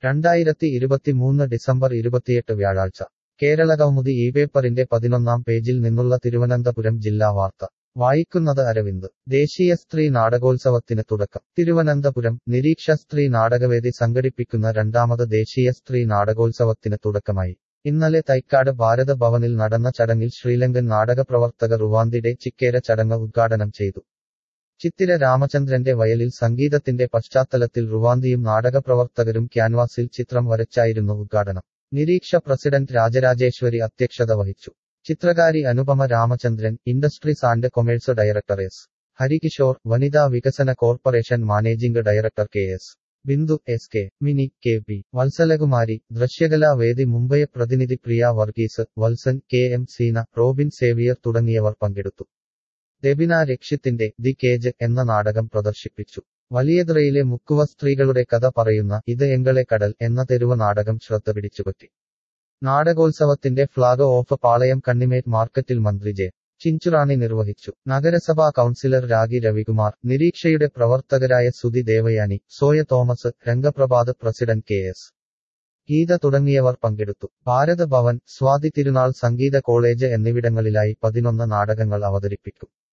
രണ്ടായിരത്തി ഇരുപത്തിമൂന്ന് ഡിസംബർ ഇരുപത്തിയെട്ട് വ്യാഴാഴ്ച കേരളകൗമുദി ഈ പേപ്പറിന്റെ പതിനൊന്നാം പേജിൽ നിന്നുള്ള തിരുവനന്തപുരം ജില്ലാ വാർത്ത വായിക്കുന്നത് അരവിന്ദ് ദേശീയ സ്ത്രീ നാടകോത്സവത്തിന് തുടക്കം തിരുവനന്തപുരം നിരീക്ഷ സ്ത്രീ നാടകവേദി സംഘടിപ്പിക്കുന്ന രണ്ടാമത് ദേശീയ സ്ത്രീ നാടകോത്സവത്തിന് തുടക്കമായി ഇന്നലെ തൈക്കാട് ഭാരത ഭവനിൽ നടന്ന ചടങ്ങിൽ ശ്രീലങ്കൻ നാടകപ്രവർത്തക റുവാന്തിടെ ചിക്കേര ചടങ്ങ് ഉദ്ഘാടനം ചെയ്തു ചിത്തിര രാമചന്ദ്രന്റെ വയലിൽ സംഗീതത്തിന്റെ പശ്ചാത്തലത്തിൽ റുവാന്തിയും നാടകപ്രവർത്തകരും ക്യാൻവാസിൽ ചിത്രം വരച്ചായിരുന്നു ഉദ്ഘാടനം നിരീക്ഷ പ്രസിഡന്റ് രാജരാജേശ്വരി അധ്യക്ഷത വഹിച്ചു ചിത്രകാരി Anupama Ramachandran industries and commerce director S Harikishore വനിതാ വികസന corporation managing director K S Bindu S K Mini K P Vatsalakumari ദൃശ്യകലാ വേദി മുംബൈ പ്രതിനിധി പ്രിയ വർഗീസ് വത്സൻ കെ എം സീന റോബിൻ സേവിയർ തുടങ്ങിയവർ പങ്കെടുത്തു ദെബിന രക്ഷിത്തിന്റെ ദി കേജ് എന്ന നാടകം പ്രദർശിപ്പിച്ചു വലിയതുറയിലെ മുക്കുവ സ്ത്രീകളുടെ കഥ പറയുന്ന ഇത് എങ്കളെ കടൽ എന്ന തെരുവ് നാടകം ശ്രദ്ധ പിടിച്ചുപറ്റി നാടകോത്സവത്തിന്റെ ഫ്ളാഗ് ഓഫ് പാളയം കണ്ണിമേറ്റ് മാർക്കറ്റിൽ മന്ത്രി ജെ ചിഞ്ചുറാണി നിർവഹിച്ചു നഗരസഭാ കൌൺസിലർ രാഗി രവികുമാർ നിരീക്ഷയുടെ പ്രവർത്തകരായ Sudhi Devayani Soya Thomas Rangaprabhat president K S Geetha തുടങ്ങിയവർ പങ്കെടുത്തു ഭാരത ഭവൻ സ്വാതി തിരുനാൾ സംഗീത കോളേജ് എന്നിവിടങ്ങളിലായി പതിനൊന്ന് നാടകങ്ങൾ അവതരിപ്പിക്കും